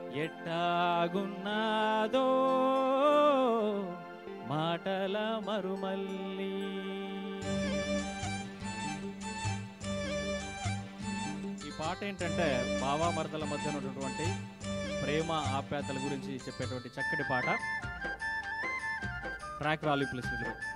ఎట్టాగున్నాదో మాటల మరుమల్లి ఈ పాట ఏంటంటే బావా మరదల మధ్య ఉన్నటువంటి ప్రేమ ఆప్యాయతల గురించి చెప్పేటువంటి చక్కటి పాట ట్రాక్ రాలి ప్లస్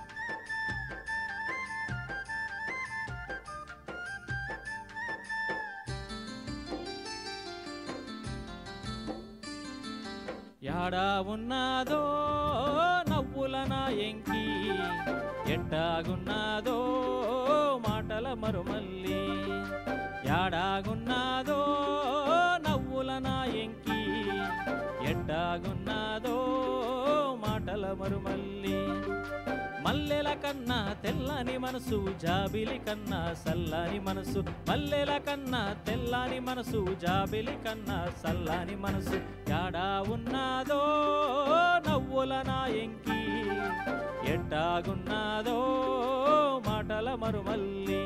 యాడా ఉన్నదో నవ్వుల నా ఎంకి ఎట్టాగున్నదో మాటల మరుమల్లి యాడాగున్నదో నవ్వుల నా ఎంకి ఎట్టాగున్నదో మాటల మరుమల్లి మల్లెల కన్నా తెల్లని మనసు జాబిలి కన్నా సల్లని మనసు మల్లెల కన్నా తెల్లని మనసు జాబిలి కన్నా సల్లని మనసు యాడా ఉన్నదో నవ్వుల నా ఎంకి ఎట్టాగున్నదో మాటల మరుమల్లి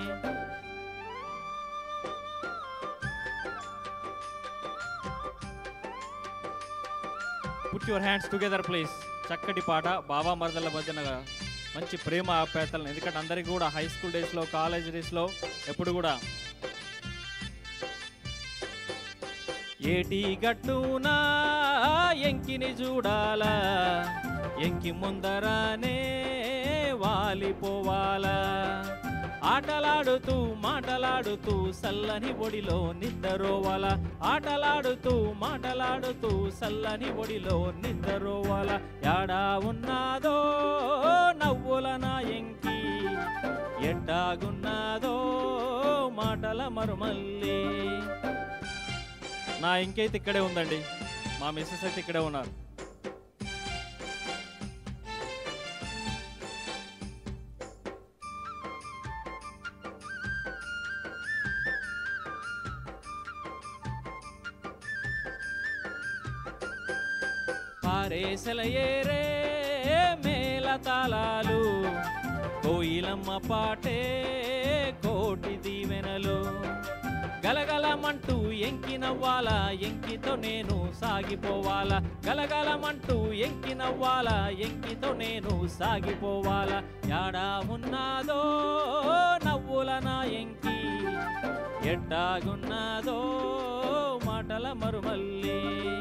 put your hands together please చక్కటి పాట బాబా మరదల మధ్యన మంచి ప్రేమ ఆప్యాయతలను ఎందుకంటే అందరికీ కూడా హై స్కూల్ డేస్లో కాలేజ్ డేస్లో ఎప్పుడు కూడా ఏటి గట్టునా ఎంకిని చూడాలా ఎంకి ముందరానే వాలిపోవాలా ఆటలాడుతూ మాటలాడుతూ సల్లని ఒడిలో నిద్రరోవాల ఆటలాడుతూ మాటలాడుతూ సల్లని ఒడిలో నిద్రరోవాల యాడా ఉన్నాదో నవ్వుల నా ఎంకి ఎట్టాగున్నాదో మాటల మరుమల్లి నా ఇంకైతే ఇక్కడే ఉందండి మా మిస్సెస్ అయితే ఇక్కడే ఉన్నారు పారేసల ఏరే మేల తాళాలు కోయిలమ్మ పాటే కోటి దీవెనలు గలగలమంటూ ఎంకి నవ్వాలా ఎంకితో నేను సాగిపోవాలా గలగలమంటూ ఎంకి నవ్వాలా ఎంకితో నేను సాగిపోవాలా యాడా ఉన్నాదో నవ్వుల నా ఎంకి ఎట్టాగున్నాదో మాటల మరుమల్లి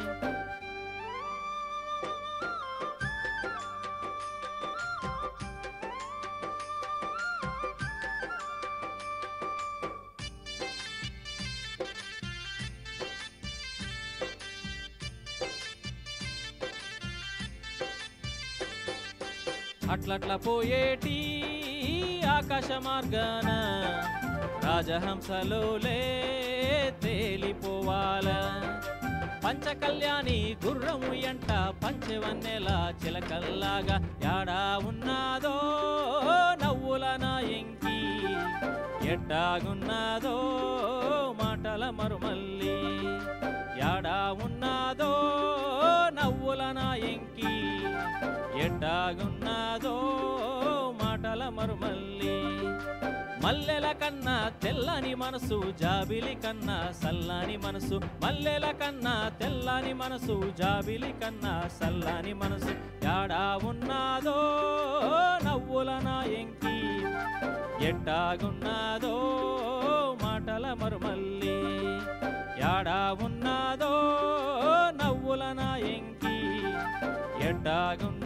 అట్లట్ల పోయేటి ఆకాశ మార్గాన రాజహంసలోలే తేలిపోవాల పంచకళ్యాణి గుర్రము ఎంట పంచవన్నెల చిలకల్లాగా యాడా ఉన్నాదో నవ్వుల నా ఎంకి ఎట్టాగున్నాదో మాటల మరుమల్లి యాడా ఉన్నాదో నవ్వుల నా ఎంకి ఎట్టాగున్నాదో మాటల మరుమల్లి మల్లెల కన్నా తెల్లని మనసు జాబిలి కన్నా సల్లని మనసు మల్లెల కన్నా తెల్లని మనసు జాబిలి కన్నా సల్లని మనసు యాడా ఉన్నాదో నవ్వుల నా ఎంకి ఎట్టాగున్నాదో మాటల మరుమల్లి యాడా ఉన్నాదో నవ్వుల నా ఎంకి ఎట్టాగున్న